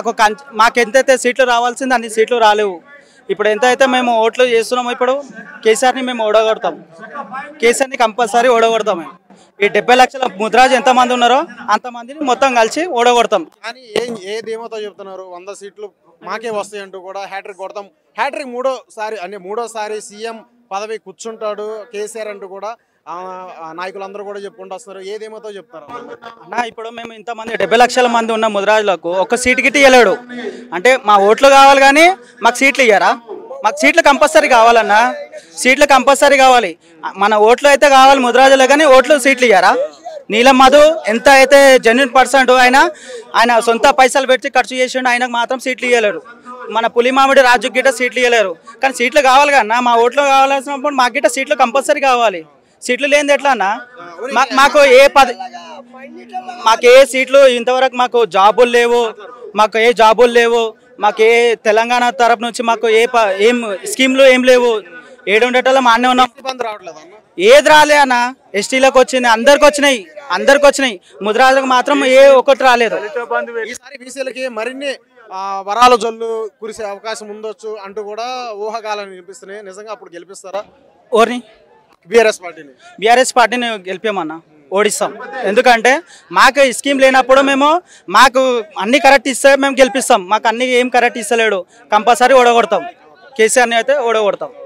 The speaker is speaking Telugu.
మాకు కంచ- మాకు ఎంతైతే సీట్లు రావాల్సింది అన్ని సీట్లు రాలేవు ఇప్పుడు ఎంత అయితే మేము ఓట్లు చేస్తున్నామో ఇప్పుడు కేసీఆర్ని మేము ఓడగొడతాం కేసీఆర్ని కంపల్సరీ ఓడగొడతాం మేము ఈ డెబ్బై లక్షల ముద్రాజు ఎంతమంది ఉన్నారో అంతమందిని మొత్తం కలిసి ఓడగొడతాం కానీ ఏం ఏ ధీమాతో చెప్తున్నారు వంద సీట్లు మాకే వస్తాయి అంటూ కూడా హ్యాట్రిక్ కొడతాం హ్యాట్రిక్ మూడోసారి అంటే మూడోసారి సీఎం పదవి కూర్చుంటాడు కేసీఆర్ అంటూ కూడా ఆ, ఆ నాయకులందరూ కూడా చెప్పుకుంటూ వస్తున్నారు ఏ ధీమాతో చెప్తారు అన్న ఇప్పుడు మేము ఇంతమంది డెబ్బై లక్షల మంది ఉన్న ముద్రాజులకు ఒక్క సీటు గిట్టి ఇవ్వలేడు అంటే మా ఓట్లు కావాలి కానీ మాకు సీట్లు ఇయ్యారా మాకు సీట్లు కంపల్సరీ కావాలన్నా సీట్లు కంపల్సరీ కావాలి మన ఓట్లు అయితే కావాలి ముద్రాజులే కానీ ఓట్లు సీట్లు ఇయ్యారా నీలం మధు ఎంత అయితే జెన్యున్ పర్సెంట్ ఆయన ఆయన సొంత పైసలు పెట్టి ఖర్చు చేసిండు ఆయనకు మాత్రం సీట్లు ఇవ్వలేరు మన పులి మామిడి రాజు గిట్ట సీట్లు ఇవ్వలేరు కానీ సీట్లు కావాలి కన్నా మా ఓట్లు కావాల్సినప్పుడు మాకు గిట్ట సీట్లు కంపల్సరీ కావాలి సీట్లు లేనిది ఎట్లా అన్న మా- మాకు ఏ పది మాకు ఏ సీట్లు ఇంతవరకు మాకు జాబులు లేవు మాకు ఏ జాబులు లేవు మాకు ఏ తెలంగాణ తరపు నుంచి మాకు ఏ ప- ఏం స్కీమ్లు ఏం లేవు ఏడు ఉండేటోళ్ళ మా అన్నే ఉన్నాం ఇబ్బంది రావట్లేదు అన్న ఏది రాలే అన్న ఎస్టీలకు వచ్చింది అందరికి వచ్చినాయి అందరికి వచ్చినాయి ముద్రాలకు మాత్రం ఏ ఒక్కటి రాలేదు ఈసారి బీసీలకి మరిన్ని ఆ, వరాల జల్లు కురిసే అవకాశం ఉండొచ్చు అంటూ కూడా ఊహాగాలను వినిపిస్తున్నాయి నిజంగా అప్పుడు గెలిపిస్తారా ఓర్ని బీఆర్ఎస్ పార్టీని బీఆర్ఎస్ పార్టీని గెలిపామన్న ఓడిస్తాం ఎందుకంటే మాకు ఈ స్కీమ్ లేనప్పుడు మేము మాకు అన్ని కరెక్ట్ ఇస్తే మేము గెలిపిస్తాం మాకు అన్ని ఏం కరెక్ట్ ఇస్తలేడు కంపల్సరీ ఓడగొడతాం కేసీఆర్ని అయితే ఓడగొడతాం